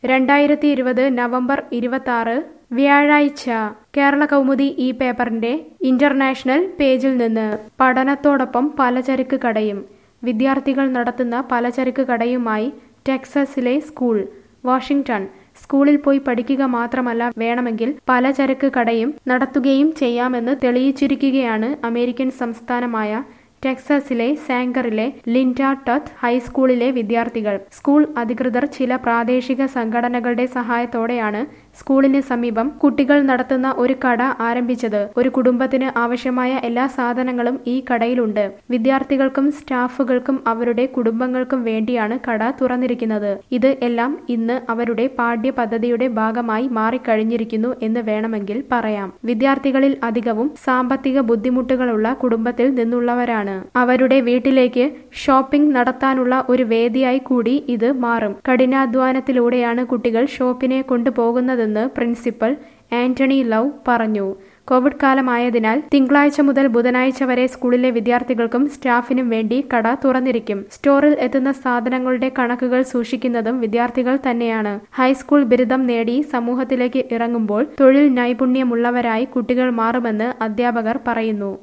രണ്ടായിരത്തി ഇരുപത് നവംബർ ഇരുപത്തി ആറ് വ്യാഴാഴ്ച കേരള കൗമുദി ഈ പേപ്പറിന്റെ ഇന്റർനാഷണൽ പേജിൽ നിന്ന് പഠനത്തോടൊപ്പം പലചരക്ക് കടയും വിദ്യാർത്ഥികൾ നടത്തുന്ന പലചരക്ക് കടയുമായി ടെക്സസിലെ സ്കൂൾ വാഷിംഗ്ടൺ സ്കൂളിൽ പോയി പഠിക്കുക മാത്രമല്ല വേണമെങ്കിൽ പലചരക്ക് കടയും നടത്തുകയും ചെയ്യാമെന്ന് തെളിയിച്ചിരിക്കുകയാണ് അമേരിക്കൻ സംസ്ഥാനമായ ടെക്സസിലെ സാങ്കറിലെ ലിൻഡ ടത്ത് ഹൈസ്കൂളിലെ വിദ്യാർത്ഥികൾ സ്കൂൾ അധികൃതർ ചില പ്രാദേശിക സംഘടനകളുടെ സഹായത്തോടെയാണ് സ്കൂളിന് സമീപം കുട്ടികൾ നടത്തുന്ന ഒരു കട ആരംഭിച്ചത് ഒരു കുടുംബത്തിന് ആവശ്യമായ എല്ലാ സാധനങ്ങളും ഈ കടയിലുണ്ട് വിദ്യാർത്ഥികൾക്കും സ്റ്റാഫുകൾക്കും അവരുടെ കുടുംബങ്ങൾക്കും വേണ്ടിയാണ് കട തുറന്നിരിക്കുന്നത് ഇത് എല്ലാം ഇന്ന് അവരുടെ പാഠ്യപദ്ധതിയുടെ ഭാഗമായി മാറിക്കഴിഞ്ഞിരിക്കുന്നു എന്ന് വേണമെങ്കിൽ പറയാം വിദ്യാർത്ഥികളിൽ അധികവും സാമ്പത്തിക ബുദ്ധിമുട്ടുകളുള്ള കുടുംബത്തിൽ നിന്നുള്ളവരാണ് അവരുടെ വീട്ടിലേക്ക് ഷോപ്പിംഗ് നടത്താനുള്ള ഒരു വേദിയായി കൂടി ഇത് മാറും കഠിനാധ്വാനത്തിലൂടെയാണ് കുട്ടികൾ ഷോപ്പിനെ കൊണ്ടുപോകുന്നതെന്ന് പ്രിൻസിപ്പൽ ആന്റണി ലവ് പറഞ്ഞു കോവിഡ് കാലമായതിനാൽ തിങ്കളാഴ്ച മുതൽ ബുധനാഴ്ച വരെ സ്കൂളിലെ വിദ്യാർത്ഥികൾക്കും സ്റ്റാഫിനും വേണ്ടി കട തുറന്നിരിക്കും സ്റ്റോറിൽ എത്തുന്ന സാധനങ്ങളുടെ കണക്കുകൾ സൂക്ഷിക്കുന്നതും വിദ്യാർത്ഥികൾ തന്നെയാണ് ഹൈസ്കൂൾ ബിരുദം നേടി സമൂഹത്തിലേക്ക് ഇറങ്ങുമ്പോൾ തൊഴിൽ നൈപുണ്യമുള്ളവരായി കുട്ടികൾ മാറുമെന്ന് അധ്യാപകർ പറയുന്നു